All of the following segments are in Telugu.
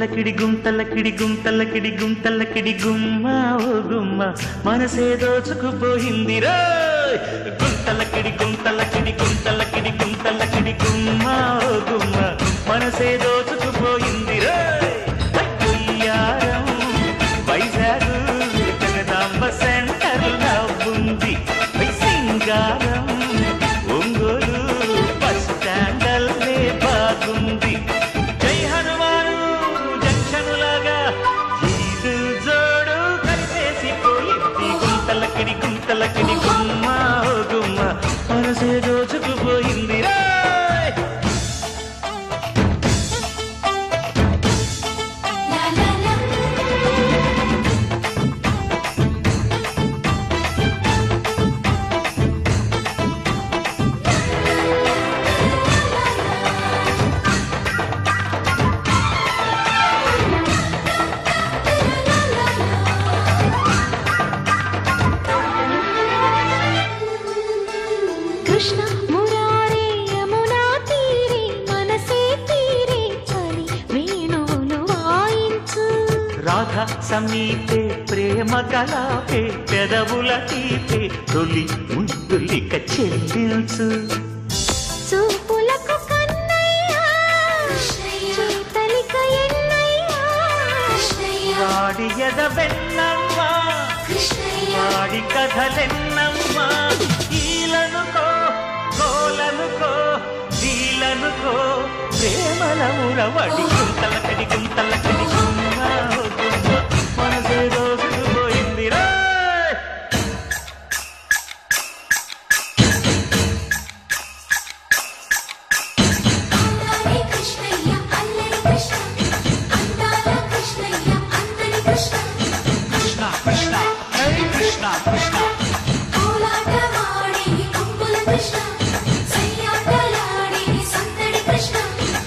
గుంతలకిడి గుంతలకిడి గుంతలకిడి గుంతలకిడి గుమ్మ ఓ గుమ్మ మనసే దోచుకుపోయింది రోయ్ గుంతలకిడి గుంతలకిడి గుంతలకిడి గుంతలకిడి గుమ్మ ఓ గుమ్మ మనసే దోచుకుపోయింది రోయ్ అయ్యారం వైజాగ్ జగదాంబ సెంటర్ ఉంది సింగారం ఒంగోలు బస్ స్టాండల్లే బాగుంది జై హనుమాను జంక్షనులాగా ఈడు జోడు కలిసేసిపోయింది గుంతలకిడి గుంతలకిడి గుమ్మ ఓ గుమ్మ మనసే దోచుకుపోయింది రాయ్ కృష్ణ మురారే యమునా తీరే మనసే తీరే చలి వేణువులు వాయించు రాధ సమీపే ప్రేమ కలాపే పెదవుల తీపే తొలి ముద్దులిక చెల్లించు చూపులకు కన్నయ్య చేతలిక ఎన్నయ్య వాడి ఎద వెన్నమ్మా వాడి కథలెన్నమ్మా ఈలనుకో గోలనుకో నీలనుకో ప్రేమల ఉరవడి గుంతలకడి గుంతలకడి గుమ్మ ఓ గుమ్మ మనసే రోజుకు పోయింది రా అందాలే కృష్ణయ్య అల్లరి కృష్ణ అందాల కృష్ణయ్య అందరి కృష్ణ కోలాటమాడే కొంగుల కృష్ణ సయ్యాటలాడే సందడి కృష్ణ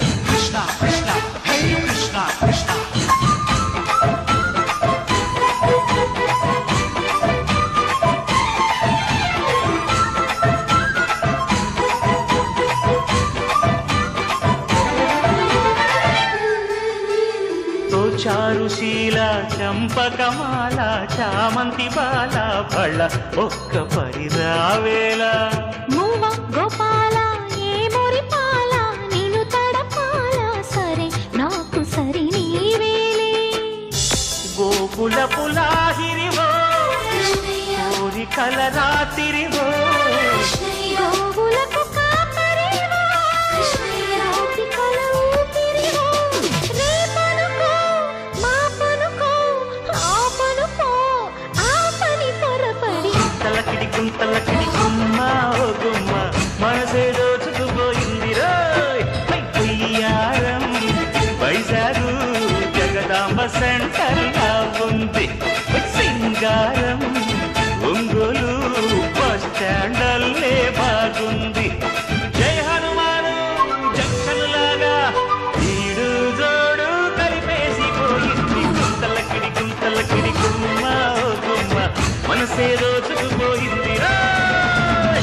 తో చారుశీల చంపకమాల చామంతి బాల బళ్ళ ఒక్క పరిరావేళ మూవ గోపాల ఏ మురిపాల నిన్ను తడపాల సరే నాకు సరి నీవేలే గోకుల పులాహిరివో కోరికల రాతిరివో గోవులకు కాపరివో గోపికల ఊపిరివో రేపనుకో మాపనుకో ఆపనుకో ఆపని పొరపడి తలకిడి గుంతలకిడి గుమ్మ ఓ గుమ్మ మనసే దోచుకుపోయింది రోయ్ హై, ఉయ్యారం వైజాగు జగదాంబ సెంటర్ ఉంది హై, సింగారం ఒంగోలు బస్ స్టాండల్లే బాగుంది జై హనుమాను జంక్షనులాగా ఈడు జోడు కలిపేసిపోయింది గుంతలకిడి గుంతలకిడి గుమ్మ ఓ గుమ్మ మనసే దోచుకుపోయింది రాయ్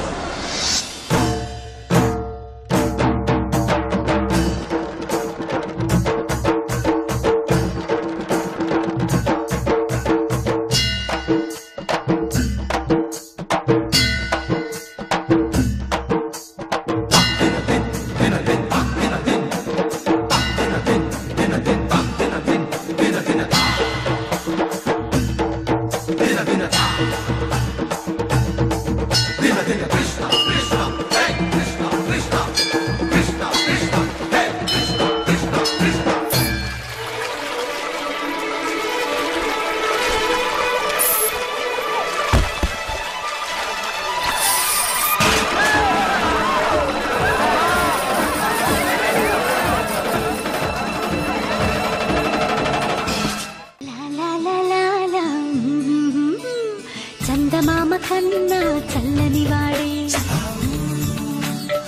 లా లా లా లా లా, మ్మ్. చందమామ కన్నా చల్లని వాడే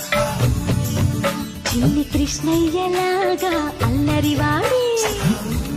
చిన్ని కృష్ణయ్యలాగా అల్లరి వాడే